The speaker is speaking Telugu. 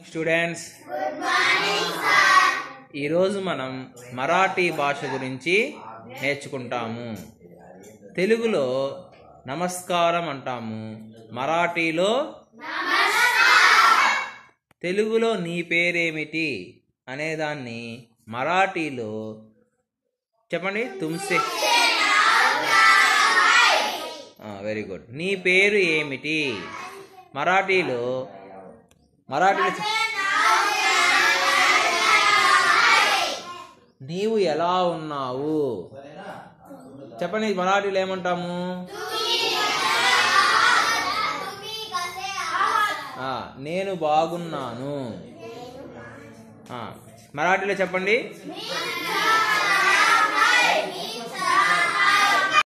స్టూడెంట్స్ ఈరోజు మనం మరాఠీ భాష గురించి నేర్చుకుంటాము తెలుగులో నమస్కారం అంటాము మరాఠీలో తెలుగులో నీ పేరేమిటి అనేదాన్ని మరాఠీలో చెప్పండి తుమ్సే వెరీ గుడ్ నీ పేరు ఏమిటి మరాఠీలో మరాఠీలో చెప్- నీవు ఎలా ఉన్నావు చెప్పండి మరాఠీలో ఏమంటాము ఆ, నేను బాగున్నాను ఆ, మరాఠీలో చెప్పండి